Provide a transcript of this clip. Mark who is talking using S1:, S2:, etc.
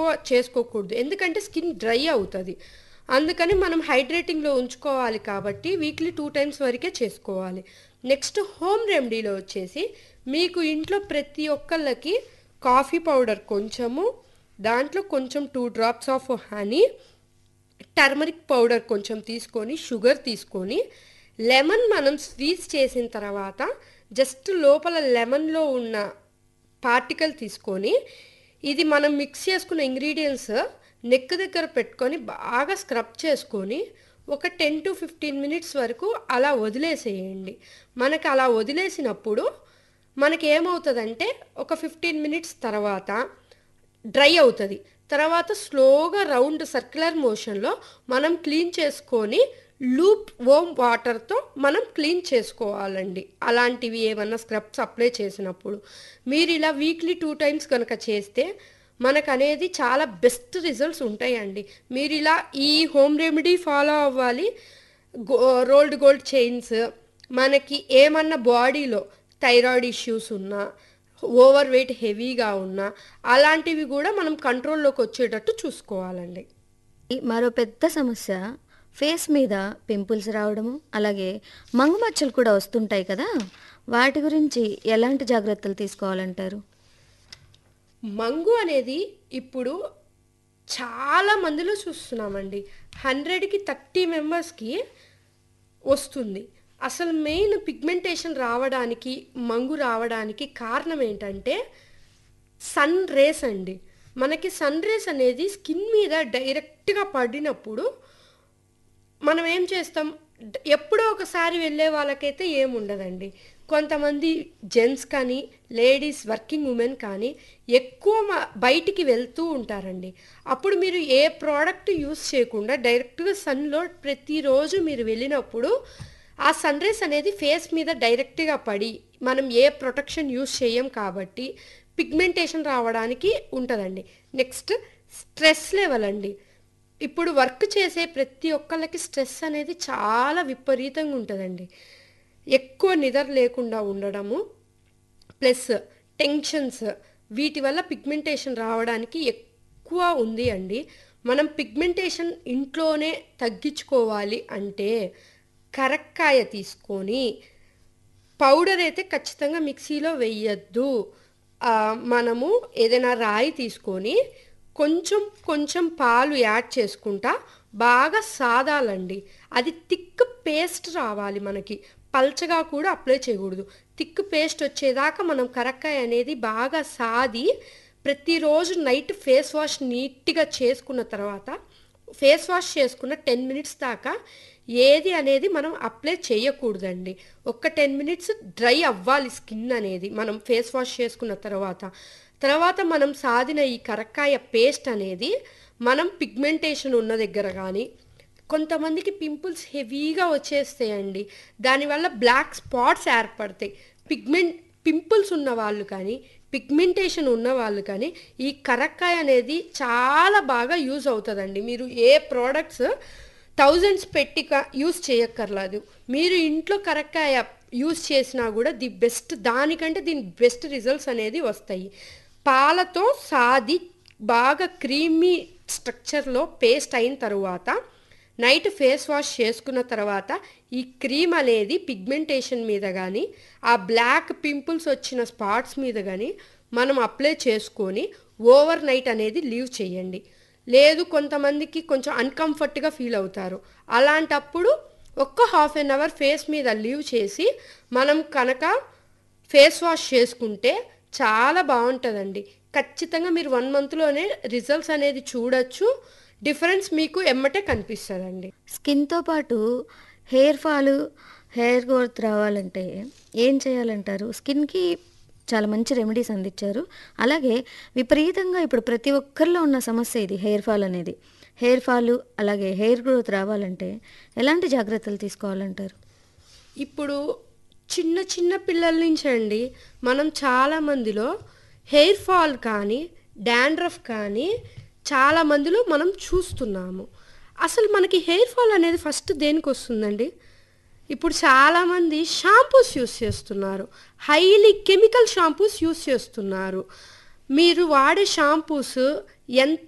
S1: చేసుకోకూడదు ఎందుకంటే skin dry అవుతుంది అందుకని మనం హైడ్రేటింగ్లో ఉంచుకోవాలి కాబట్టి వీక్లీ టూ టైమ్స్ వరకే చేసుకోవాలి నెక్స్ట్ హోమ్ రెమెడీలో వచ్చేసి మీకు ఇంట్లో ప్రతి ఒక్కళ్ళకి కాఫీ పౌడర్ కొంచెము దాంట్లో కొంచెం two drops of honey turmeric powder కొంచెం తీసుకొని షుగర్ తీసుకొని లెమన్ మనం స్వీజ్ చేసిన తర్వాత జస్ట్ లోపల లెమన్లో ఉన్న పార్టికల్ తీసుకొని ఇది మనం మిక్స్ చేసుకున్న ఇంగ్రీడియంట్స్ నెక్ దగ్గర పెట్టుకొని బాగా స్క్రబ్ చేసుకొని ఒక టెన్ టు ఫిఫ్టీన్ మినిట్స్ వరకు అలా వదిలేసేయండి మనకి అలా వదిలేసినప్పుడు మనకి ఏమవుతుందంటే ఒక ఫిఫ్టీన్ మినిట్స్ తర్వాత డ్రై అవుతుంది తర్వాత స్లోగా రౌండ్ సర్క్యులర్ మోషన్లో మనం క్లీన్ చేసుకొని లూప్ ఓమ్ వాటర్తో మనం క్లీన్ చేసుకోవాలండి అలాంటివి ఏమన్నా స్క్రబ్స్ అప్లై చేసినప్పుడు మీరు ఇలా వీక్లీ టూ టైమ్స్ కనుక చేస్తే మనకు అనేది చాలా బెస్ట్ రిజల్ట్స్ ఉంటాయండి మీరు ఇలా ఈ హోమ్ రెమెడీ ఫాలో అవ్వాలి గో రోల్డ్ గోల్డ్ చైన్స్ మనకి ఏమన్నా బాడీలో థైరాయిడ్ ఇష్యూస్ ఉన్నా ఓవర్ వెయిట్ హెవీగా ఉన్నా అలాంటివి కూడా మనం కంట్రోల్లోకి వచ్చేటట్టు చూసుకోవాలండి
S2: మరో పెద్ద సమస్య ఫేస్ మీద పింపుల్స్ రావడము అలాగే మంగుమచ్చలు కూడా వస్తుంటాయి కదా వాటి గురించి ఎలాంటి జాగ్రత్తలు తీసుకోవాలంటారు
S1: మంగు అనేది ఇప్పుడు చాలా మందిలో చూస్తున్నామండి హండ్రెడ్కి థర్టీ మెంబర్స్కి వస్తుంది అసలు మెయిన్ పిగ్మెంటేషన్ రావడానికి మంగు రావడానికి కారణం ఏంటంటే సన్ రేస్ అండి మనకి సన్ రేస్ అనేది స్కిన్ మీద డైరెక్ట్గా పడినప్పుడు మనం ఏం చేస్తాం డ- ఎప్పుడో ఒకసారి వెళ్ళే వాళ్ళకైతే ఏముండదండి కొంతమంది జెంట్స్ కానీ లేడీస్ వర్కింగ్ ఉమెన్ కానీ ఎక్కువ మ- బయటికి వెళ్తూ ఉంటారండి అప్పుడు మీరు ఏ ప్రోడక్ట్ యూస్ చేయకుండా డైరెక్ట్గా సన్లో ప్రతిరోజు మీరు వెళ్ళినప్పుడు ఆ సన్ రేస్ అనేది ఫేస్ మీద డైరెక్ట్గా పడి మనం ఏ ప్రొటెక్షన్ యూస్ చేయం కాబట్టి పిగ్మెంటేషన్ రావడానికి ఉంటుందండి నెక్స్ట్ స్ట్రెస్ లెవెల్ అండి ఇప్పుడు వర్క్ చేసే ప్రతి ఒక్కళ్ళకి స్ట్రెస్ అనేది చాలా విపరీతంగా ఉంటుందండి ఎక్కువ నిద్ర లేకుండా ఉండడము ప్లస్ టెన్షన్స్ వీటి వల్ల పిగ్మెంటేషన్ రావడానికి ఎక్కువ ఉంది అండి మనం పిగ్మెంటేషన్ ఇంట్లోనే తగ్గించుకోవాలి అంటే కరక్కాయ తీసుకొని పౌడర్ అయితే ఖచ్చితంగా మిక్సీలో వేయద్దు ఆ, మనము ఏదైనా రాయి తీసుకొని కొంచెం కొంచెం పాలు యాడ్ చేసుకుంటా బాగా సాదాలండి అది థిక్ పేస్ట్ రావాలి మనకి పల్చగా కూడా అప్లై చేయకూడదు థిక్ పేస్ట్ వచ్చేదాకా మనం కరక్కాయ అనేది బాగా సాది ప్రతిరోజు నైట్ ఫేస్ వాష్ నీట్గా చేసుకున్న తర్వాత ఫేస్ వాష్ చేసుకున్న టెన్ మినిట్స్ దాకా ఏది అనేది మనం అప్లై చేయకూడదండి ఒక్క టెన్ మినిట్స్ డ్రై అవ్వాలి స్కిన్ అనేది మనం ఫేస్ వాష్ చేసుకున్న తర్వాత తర్వాత మనం సాదిన ఈ కరక్కాయ పేస్ట్ అనేది మనం పిగ్మెంటేషన్ ఉన్న దగ్గర కానీ కొంతమందికి పింపుల్స్ హెవీగా వచ్చేస్తాయండి దానివల్ల బ్లాక్ స్పాట్స్ ఏర్పడతాయి పిగ్మెంట్ పింపుల్స్ ఉన్న వాళ్ళు కానీ పిగ్మెంటేషన్ ఉన్న వాళ్ళు కానీ ఈ కరక్కాయ అనేది చాలా బాగా యూజ్ అవుతుందండి మీరు ఏ ప్రోడక్ట్స్ థౌజండ్స్ పెట్టి యూస్ చేయక్కర్లేదు మీరు ఇంట్లో కరక్కాయ యూస్ చేసినా కూడా ది బెస్ట్ దానికంటే దీని బెస్ట్ రిజల్ట్స్ అనేది వస్తాయి పాలతో సాది బాగా క్రీమీ స్ట్రక్చర్లో పేస్ట్ అయిన తరువాత నైట్ ఫేస్ వాష్ చేసుకున్న తర్వాత ఈ క్రీమ్ అనేది పిగ్మెంటేషన్ మీద కానీ ఆ బ్లాక్ పింపుల్స్ వచ్చిన స్పాట్స్ మీద కానీ మనం అప్లై చేసుకొని ఓవర్ నైట్ అనేది లీవ్ చేయండి లేదు కొంతమందికి కొంచెం అన్కంఫర్ట్గా ఫీల్ అవుతారు అలాంటప్పుడు ఒక్క హాఫ్ అన్ అవర్ ఫేస్ మీద లీవ్ చేసి మనం కనుక ఫేస్ వాష్ చేసుకుంటే చాలా బాగుంటుందండి ఖచ్చితంగా మీరు వన్ మంత్లోనే రిజల్ట్స్ అనేది చూడొచ్చు డిఫరెన్స్ మీకు ఎమ్మటే కనిపిస్తుందండి
S2: స్కిన్తో పాటు హెయిర్ ఫాల్ హెయిర్ గ్రోత్ రావాలంటే ఏం చేయాలంటారు స్కిన్కి చాలా మంచి రెమెడీస్ అందించారు అలాగే విపరీతంగా ఇప్పుడు ప్రతి ఒక్కరిలో ఉన్న సమస్య ఇది హెయిర్ ఫాల్ అనేది హెయిర్ ఫాల్ అలాగే హెయిర్ గ్రోత్ రావాలంటే ఎలాంటి జాగ్రత్తలు తీసుకోవాలంటారు
S1: ఇప్పుడు చిన్న చిన్న పిల్లల నుంచి అండి మనం చాలా మందిలో హెయిర్ ఫాల్ కానీ డాండ్రఫ్ కానీ చాలా మందిలో మనం చూస్తున్నాము అసలు మనకి హెయిర్ ఫాల్ అనేది ఫస్ట్ దేనికి వస్తుందండి ఇప్పుడు చాలామంది షాంపూస్ యూస్ చేస్తున్నారు హైలీ కెమికల్ షాంపూస్ యూస్ చేస్తున్నారు మీరు వాడే షాంపూస్ ఎంత